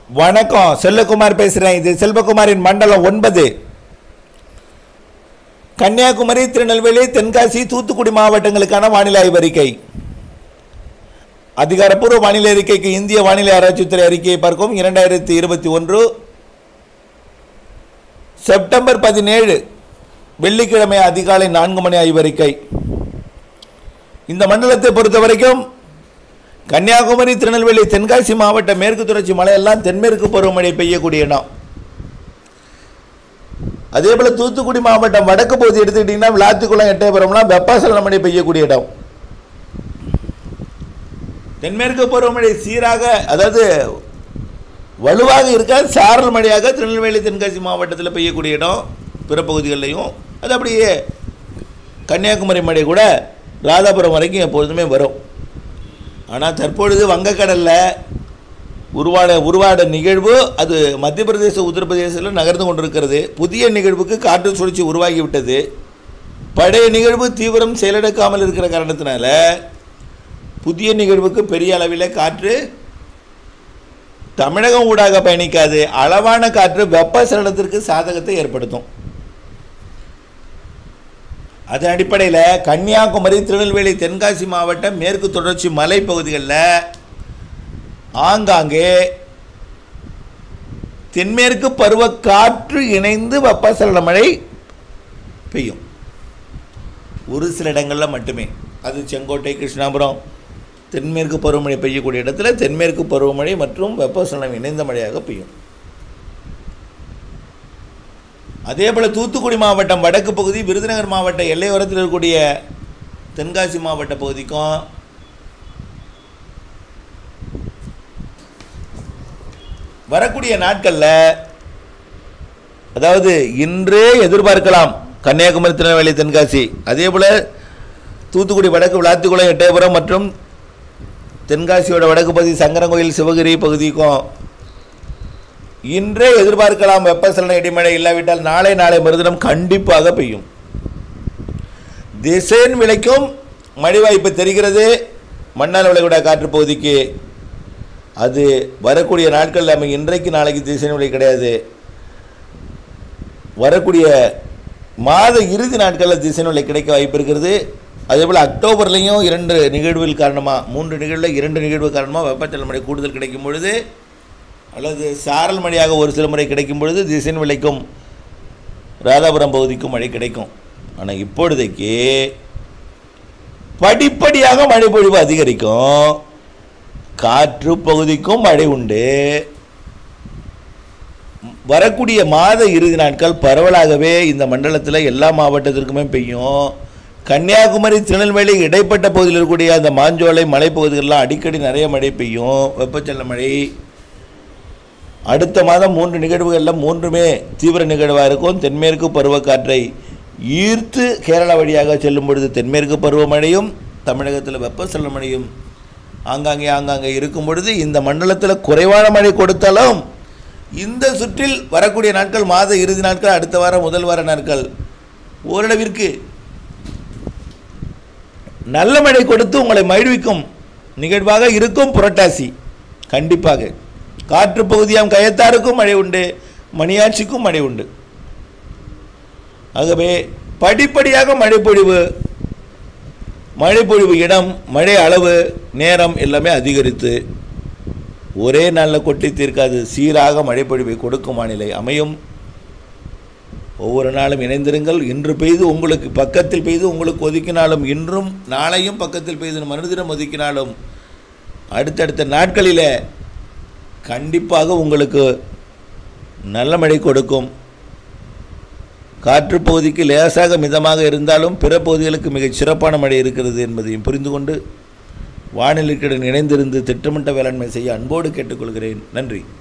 வணக்கம் செல்லகுமார் பேசுகிறேன் இது செல்வகுமாரின் மண்டலம் ஒன்பது கன்னியாகுமரி திருநெல்வேலி தென்காசி தூத்துக்குடி மாவட்டங்களுக்கான வானிலை ஆய்வறிக்கை அதிகாரப்பூர்வ வானிலை அறிக்கைக்கு இந்திய வானிலை ஆராய்ச்சித்துறை அறிக்கையை பார்க்கும் இரண்டாயிரத்தி இருபத்தி ஒன்று செப்டம்பர் பதினேழு வெள்ளிக்கிழமை அதிகாலை நான்கு மணி ஆய்வறிக்கை இந்த மண்டலத்தை பொறுத்த வரைக்கும் கன்னியாகுமரி திருநெல்வேலி தென்காசி மாவட்ட மேற்கு தொடர்ச்சி மலையெல்லாம் தென்மேற்கு பருவமழை பெய்யக்கூடிய இடம் அதே போல் தூத்துக்குடி மாவட்டம் வடக்கு பகுதி எடுத்துக்கிட்டிங்கன்னா விளாத்திக்குளம் எட்டயபுரம்லாம் வெப்பாசல மழை பெய்யக்கூடிய இடம் தென்மேற்கு பருவமழை சீராக அதாவது வலுவாக இருக்க சாரல் மழையாக திருநெல்வேலி தென்காசி மாவட்டத்தில் பெய்யக்கூடிய இடம் பிற பகுதிகளிலையும் அது அப்படியே கன்னியாகுமரி மழை கூட ராதாபுரம் வரைக்கும் எப்பொழுதுமே வரும் ஆனால் தற்பொழுது வங்கக்கடலில் உருவாட உருவாட நிகழ்வு அது மத்திய பிரதேச உத்தரப்பிரதேசத்தில் நகர்ந்து கொண்டிருக்கிறது புதிய நிகழ்வுக்கு காற்று சுழற்சி உருவாகிவிட்டது பழைய நிகழ்வு தீவிரம் செயலிழக்காமல் இருக்கிற காரணத்தினால புதிய நிகழ்வுக்கு பெரிய அளவில் காற்று தமிழகம் ஊடாக பயணிக்காது அளவான காற்று வெப்பசலனத்திற்கு சாதகத்தை ஏற்படுத்தும் அதன் அடிப்படையில் கன்னியாகுமரி திருநெல்வேலி தென்காசி மாவட்டம் மேற்கு தொடர்ச்சி மலைப்பகுதிகளில் ஆங்காங்கே தென்மேற்கு பருவ காற்று இணைந்து வெப்பசலன மழை பெய்யும் ஒரு சில இடங்களில் மட்டுமே அது செங்கோட்டை கிருஷ்ணாபுரம் தென்மேற்கு பருவமழை பெய்யக்கூடிய இடத்துல தென்மேற்கு பருவமழை மற்றும் வெப்பசலனம் இணைந்த மழையாக பெய்யும் அதே போல் தூத்துக்குடி மாவட்டம் வடக்கு பகுதி விருதுநகர் மாவட்ட எல்லையோரத்தில் இருக்கக்கூடிய தென்காசி மாவட்ட பகுதிக்கும் வரக்கூடிய நாட்களில் அதாவது இன்றே எதிர்பார்க்கலாம் கன்னியாகுமரி திருநெல்வேலி தென்காசி அதே போல் தூத்துக்குடி வடக்கு விளாத்திக்குளம் எட்டயபுரம் மற்றும் தென்காசியோட வடக்கு பகுதி சங்கரங்கோயில் சிவகிரி பகுதிக்கும் இன்றே எதிர்பார்க்கலாம் வெப்பசலன இடிமழை இல்லாவிட்டால் நாளை நாளை மறுதினம் கண்டிப்பாக பெய்யும் திசைன் விளைக்கும் மழை வாய்ப்பு தெரிகிறது மண்ணால் விளைவிட காற்று பகுதிக்கு அது வரக்கூடிய நாட்களில் நம்ம இன்றைக்கு நாளைக்கு திசைன் விலை கிடையாது வரக்கூடிய மாத இறுதி நாட்களில் திசைன் விலை கிடைக்க வாய்ப்பு இருக்கிறது அதேபோல் அக்டோபர்லேயும் இரண்டு நிகழ்வுகள் காரணமாக மூன்று நிகழ்வில் இரண்டு நிகழ்வு காரணமாக வெப்பச்சலன மழை கூடுதல் கிடைக்கும் பொழுது அல்லது சாரல் மழையாக ஒரு சில முறை கிடைக்கும் பொழுது திசைன் விளைக்கும் ராதாபுரம் பகுதிக்கும் மழை கிடைக்கும் ஆனால் இப்பொழுதைக்கு படிப்படியாக மழை பொழிவு அதிகரிக்கும் காற்று பகுதிக்கும் மழை உண்டு வரக்கூடிய மாத இறுதி நாட்கள் பரவலாகவே இந்த மண்டலத்தில் எல்லா மாவட்டத்திற்குமே பெய்யும் கன்னியாகுமரி திருநெல்வேலி இடைப்பட்ட பகுதியில் இருக்கக்கூடிய அந்த மாஞ்சோலை மலைப்பகுதிகளெலாம் அடிக்கடி நிறைய மழை பெய்யும் வெப்பச்சலன மழை அடுத்த மாதம் மூன்று நிகழ்வுகளில் மூன்றுமே தீவிர நிகழ்வாக இருக்கும் தென்மேற்கு பருவக்காற்றை ஈர்த்து கேரளா வழியாக செல்லும் பொழுது தென்மேற்கு பருவமழையும் தமிழகத்தில் வெப்பசலன மழையும் ஆங்காங்கே ஆங்காங்கே இருக்கும் பொழுது இந்த மண்டலத்தில் குறைவான மழை கொடுத்தாலும் இந்த சுற்றில் வரக்கூடிய நாட்கள் மாத இறுதி நாட்கள் அடுத்த வாரம் முதல் வார நாட்கள் ஓரளவிற்கு நல்ல மழை கொடுத்து உங்களை மகிழ்விக்கும் நிகழ்வாக இருக்கும் புரட்டாசி கண்டிப்பாக காற்று பகுதியாம் கயத்தாருக்கும் மழை உண்டு மணியாட்சிக்கும் மழை உண்டு ஆகவே படிப்படியாக மழைப்பொழிவு மழைப்பொழிவு இடம் மழை அளவு நேரம் எல்லாமே அதிகரித்து ஒரே நாளில் கொட்டி தீர்க்காது சீராக மழைப்பொழிவை கொடுக்கும் வானிலை அமையும் ஒவ்வொரு நாளும் இணைந்திருங்கள் இன்று பெய்து உங்களுக்கு பக்கத்தில் பெய்து உங்களுக்கு ஒதுக்கினாலும் இன்றும் நாளையும் பக்கத்தில் பெய்து மறுதினம் ஒதுக்கினாலும் அடுத்தடுத்த நாட்களில் கண்டிப்பாக உங்களுக்கு நல்ல மழை கொடுக்கும் காற்று பகுதிக்கு லேசாக மிதமாக இருந்தாலும் பிற பகுதிகளுக்கு மிகச் சிறப்பான மழை இருக்கிறது என்பதையும் புரிந்து கொண்டு வானிலைக்குடன் இணைந்திருந்து திட்டமிட்ட வேளாண்மை செய்ய அன்போடு கேட்டுக்கொள்கிறேன் நன்றி